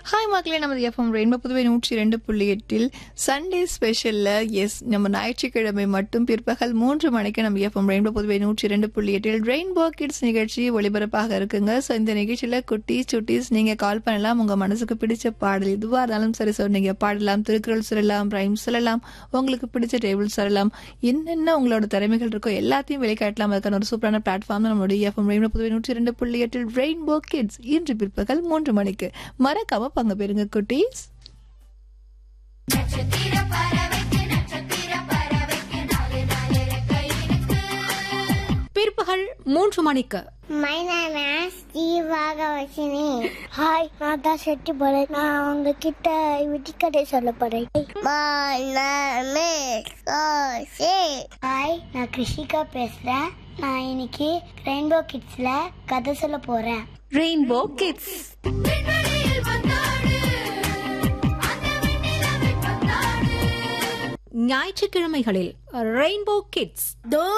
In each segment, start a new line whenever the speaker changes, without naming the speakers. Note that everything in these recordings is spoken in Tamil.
ஹாய் மக்களே நமது எஃப்எம் ரெயின்போ புதுவை நூற்றி ரெண்டு புள்ளி எட்டில் சண்டே ஸ்பெஷல்ல எஸ் நம்ம ஞாயிற்றுக்கிழமை மட்டும் பிற்பகல் மூன்று மணிக்கு நம்ம எஃப்எம் ரெயின்போ புதுவை நூற்றி ரெண்டு புள்ளி எட்டில் ரெயின்போ கிட்ஸ் நிகழ்ச்சி ஒளிபரப்பாக இருக்குங்க ஸோ இந்த நிகழ்ச்சியில குட்டீஸ் சுட்டீஸ் நீங்க கால் பண்ணலாம் உங்க மனசுக்கு பிடிச்ச பாடல் எதுவா இருந்தாலும் சரி சார் நீங்க பாடலாம் திருக்குறள் சொல்லலாம் ரைம் சொல்லலாம் உங்களுக்கு பிடிச்ச டேபிள் சொல்லலாம் என்னென்ன உங்களோட திறமைகள் இருக்கோ எல்லாத்தையும் வெளிக்காட்டலாம் அதுக்கான ஒரு சூப்பரான பிளாட்ஃபார்ம் தான் நம்மளுடைய எஃப்எம் ரெயின்போ புதுவை நூற்றி ரெண்டு புள்ளி எட்டில் ரெயின்போ கிட்ஸ் இன்று பிற்பகல் மூன்று மணிக்கு மறக்காம பங்கு பெறுங்க குட்டீஸ்
பிற்பகல் மூன்று மணிக்கு
My name is Jeevakavasini hi நான் தான் செட்டி போறேன் நான் உங்ககிட்ட விட்டிக்கதை சொல்ல போறேன் My name is Kosi hi நான் கிருஷிகா பேசுறேன் நான் இன்னைக்கு ரெயின்போ கிட்ஸ்ல கதை சொல்ல போறேன்
ரெயின்போ கிட்ஸ் ஞாயிற்றுக்கிழமைகளில் ரெயின்போ கிட்ஸ்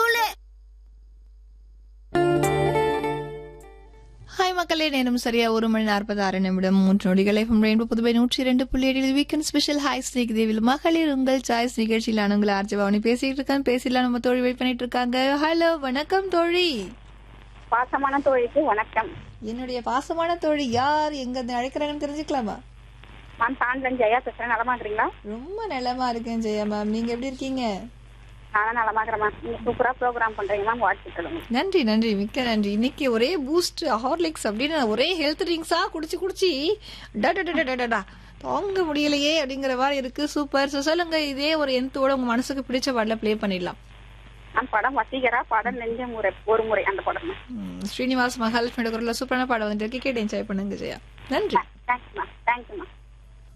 ஹாய் மக்களே நேரம் சரியா ஒரு மணி நாற்பத்தி ஆறு நிமிடம் மூன்று நொடிகளை from ரெயின்போ புதுவை நூற்றி ரெண்டு புள்ளி ஏழில் வீக்கெண்ட் ஸ்பெஷல் ஹாய் ஸ்ரீக் தேவில் மகளிர் உங்கள் சாய்ஸ் நிகழ்ச்சியில் உங்களை ஆர்ஜவாணி பேசிட்டு இருக்கான் பேசலாம் நம்ம தோழி வெயிட் பண்ணிட்டு இருக்காங்க ஹலோ வணக்கம் தோழி
பாசமான தோழிக்கு வணக்கம்
என்னுடைய பாசமான தோழி யார் எங்க இருந்து அழைக்கிறாங்கன்னு தெரிஞ்சுக்கலாமா
நான் தாண்டன் ஜெயா பேசுறேன் நலமா இருக்கிறீங்களா
ரொம்ப நலமா இருக்கேன் ஜெயா மேம் நீங்க எப்படி இருக்கீங்க
நானும் நலமா இருக்கிறேன் மேம் நீங்க சூப்பரா ப்ரோக்ராம் பண்றீங்க மேம் வாழ்த்துக்களுங்க
நன்றி நன்றி மிக்க நன்றி இன்னைக்கு ஒரே பூஸ்ட் ஹார்லிக்ஸ் அப்படின்னு ஒரே ஹெல்த் ட்ரிங்க்ஸா குடிச்சு குடிச்சு டா டா, டா, டா, டா, டா, டா. தாங்க முடியலையே அப்படிங்கிற மாதிரி இருக்கு சூப்பர் ஸோ சொல்லுங்க இதே ஒரு எந்தோட உங்க மனசுக்கு பிடிச்ச பாடல ப்ளே பண்ணிடலாம்
நான் படம் வசீகரா படம் நெஞ்ச முறை ஒரு முறை அந்த படம் மேம்
ம், ஸ்ரீனிவாஸ் மகாலட்சுமி குரல்ல சூப்பரான பாடம் வந்துட்டு கேட்டு என்ஜாய் பண்ணுங்க ஜெயா நன்றி
தேங்க்ஸ் மேம் தேங்க்யூ மேம்